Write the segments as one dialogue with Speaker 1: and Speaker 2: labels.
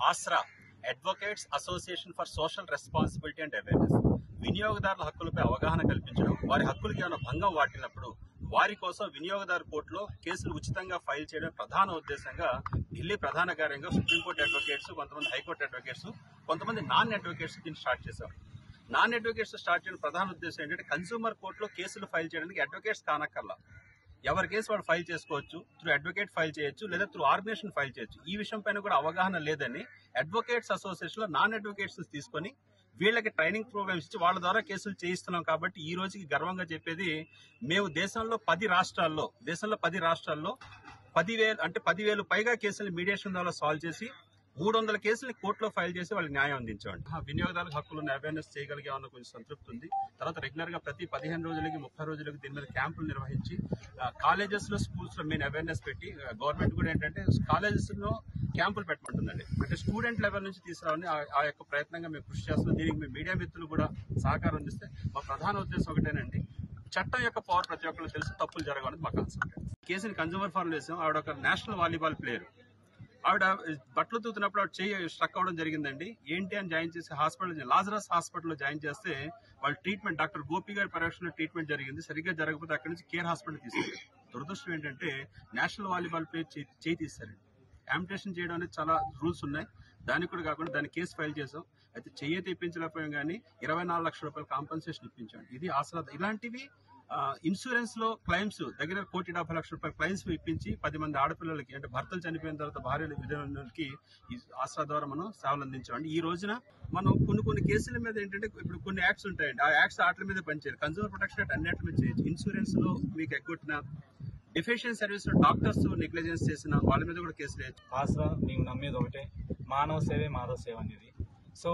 Speaker 1: ఆస్రా advocates association for social responsibility and awareness వినియోగదారుల హక్కులపై అవగాహన కల్పించడం వారి హక్కులకి ఏమైనా భంగం వాటినప్పుడు వారి కోసం వినియోగదారు కోర్టులో కేసులు ఉచితంగా ఫైల్ చేయడం ప్రధాన ఉద్దేశంగా ఢిల్లీ ప్రధాన కార్యంగా సుప్రీంకోర్టు అడ్వకేట్స్ కొంతమంది హైకోర్టు అడ్వకేట్స్ కొంతమంది నాన్ అడ్వకేట్స్ దీన్ని స్టార్ట్ చేశాం నాన్ అడ్వకేట్స్ స్టార్ట్ చేయడం ప్రధాన ఉద్దేశం ఏంటంటే కన్సూమర్ కోర్టులో కేసులు ఫైల్ చేయడానికి అడ్వకేట్స్ కానక్కర్లా ఎవరి కేసు వాళ్ళు ఫైల్ చేసుకోవచ్చు త్రూ అడ్వకేట్ ఫైల్ చేయొచ్చు లేదా త్రూ ఆర్గనైజేషన్ ఫైల్ చేయొచ్చు ఈ విషయం పైన కూడా అవగాహన లేదని అడ్వకేట్స్ అసోసియేషన్ లో నాన్ అడ్వకేట్స్ తీసుకొని వీళ్ళకి ట్రైనింగ్ ప్రోగ్రామ్స్ ఇచ్చి వాళ్ళ ద్వారా కేసులు చేయిస్తున్నాం కాబట్టి ఈ రోజుకి గర్వంగా చెప్పేది మేము దేశంలో పది రాష్ట్రాల్లో దేశంలో పది రాష్ట్రాల్లో పదివేలు అంటే పదివేలు పైగా కేసులు మీడియేషన్ ద్వారా సాల్వ్ చేసి మూడు వందల కేసులు కోర్టులో ఫైల్ చేసి వాళ్ళకి న్యాయం అందించామండి ఆ వినియోగదారుల హక్కులను అవేర్నెస్ చేయగలిగామన్న కొంచెం సంతృప్తి ఉంది తర్వాత రెగ్యులర్ గా ప్రతి పదిహేను రోజులకి ముప్పై రోజులకి దీని మీద క్యాంపులు నిర్వహించి కాలేజెస్ లో స్కూల్స్ లో మెయిన్ అవేర్నెస్ పెట్టి గవర్నమెంట్ కూడా ఏంటంటే కాలేజెస్ లో క్యాంపులు పెట్టమంటుందండి అంటే స్టూడెంట్ లెవెల్ నుంచి తీసుకురావని ఆ- ఆ యొక్క ప్రయత్నంగా మేము కృషి చేస్తున్నాం దీనికి మీ మీడియా మిత్రులు కూడా సహకారం అందిస్తే మా ప్రధాన ఉద్దేశం ఒకటేనండి చట్టం యొక్క పవర్ ప్రతి ఒక్కరికి తెలుసు తప్పులు జరగాలని మా కాన్సెప్ట్ కేసుని కన్జ్యూమర్ ఫార్మ్ వేసాం ఆవిడ ఒక నేషనల్ వాలీబాల్ ప్లేయర్ ఆవిడ బట్టలు తూతున్నప్పుడు ఆవిడ చెయ్యి స్ట్రక్ అవడం జరిగిందండి ఏంటి అని జాయిన్ చేసి హాస్పిటల్ లాజరస్ హాస్పిటల్లో జాయిన్ చేస్తే వాళ్ళ ట్రీట్మెంట్ డాక్టర్ గోపి గారి పరీక్షలో ట్రీట్మెంట్ జరిగింది సరిగ్గా జరగకపోతే అక్కడి నుంచి కేర్ హాస్పిటల్ తీసుకెళ్ళారు దురదృష్టం ఏంటంటే నేషనల్ వాలీబాల్ ప్లేయర్ చేయి చేయి తీశారండి యామిటేషన్ చేయడం అనేది చాలా రూల్స్ ఉన్నాయి దానికి కూడా కాకుండా దాని కేసు ఫైల్ చేసాం అయితే చెయ్యి తెప్పించలేకపోయాం కానీ ఇరవై నాలుగు లక్షల రూపాయల కాంపన్సేషన్ ఇప్పించాం ఇది ఆసరా ఇలాంటివి ఇన్సూరెన్స్ లో క్లైమ్స్ దగ్గర కోటి డెబ్బై లక్షల రూపాయల క్లైమ్స్ ఇప్పించి పది మంది ఆడపిల్లలకి అంటే భర్తలు చనిపోయిన తర్వాత భార్యలు విధులకి ఈ ఆసరా ద్వారా మనం సేవలు అందించామండి ఈ రోజున మనం కొన్ని కొన్ని కేసుల మీద ఏంటంటే ఇప్పుడు కొన్ని యాక్ట్స్ ఉంటాయండి ఆ యాక్ట్స్ వాటి మీద పనిచేయాలి కన్సూమర్ ప్రొటెక్షన్ యాక్ట్ అన్నిటి మీద చేయొచ్చు ఇన్సూరెన్స్ లో మీకు ఎగ్గొట్టిన డిఫిషియన్ సర్వీస్ లో డాక్టర్స్ నెగ్లిజెన్స్ చేసిన వాళ్ళ మీద కూడా కేసులు వేయచ్చు
Speaker 2: ఆసరా మేము నమ్మేది ఒకటే మానవ సేవే మాధవ సేవ అనేది సో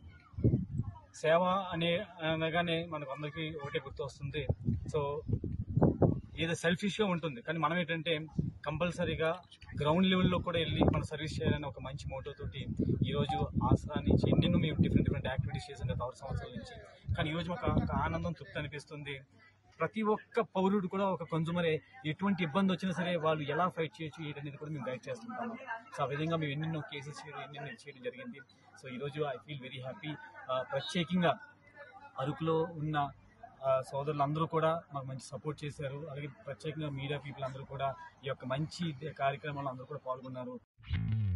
Speaker 2: సేవ అనే అనగానే మనకు అందరికీ ఒకటే గుర్తు వస్తుంది సో ఏదో సెల్ఫిష్గా ఉంటుంది కానీ మనం ఏంటంటే కంపల్సరీగా గ్రౌండ్ లెవెల్లో కూడా వెళ్ళి మనం సర్వీస్ చేయాలని ఒక మంచి మోటో తోటి ఈరోజు ఆసరా నుంచి ఎన్నెన్నో మేము డిఫరెంట్ డిఫరెంట్ యాక్టివిటీస్ చేసాం గత ఆరు సంవత్సరాల నుంచి కానీ ఈరోజు మాకు ఒక ఆనందం తృప్తి అనిపిస్తుంది ప్రతి ఒక్క పౌరుడు కూడా ఒక కన్జ్యూమరే ఎటువంటి ఇబ్బంది వచ్చినా సరే వాళ్ళు ఎలా ఫైట్ చేయొచ్చు ఏంటనేది కూడా మేము గైడ్ చేస్తుంటాము సో ఆ విధంగా మేము ఎన్నెన్నో కేసెస్ చేయడం ఎన్నెన్నో చేయడం జరిగింది సో ఈరోజు ఐ ఫీల్ వెరీ హ్యాపీ ప్రత్యేకంగా అరకులో ఉన్న ఆ, సోదరులందరూ కూడా మాకు మంచి సపోర్ట్ చేశారు అలాగే ప్రత్యేకంగా మీడియా పీపుల్ అందరూ కూడా ఈ యొక్క మంచి కార్యక్రమంలో అందరూ కూడా పాల్గొన్నారు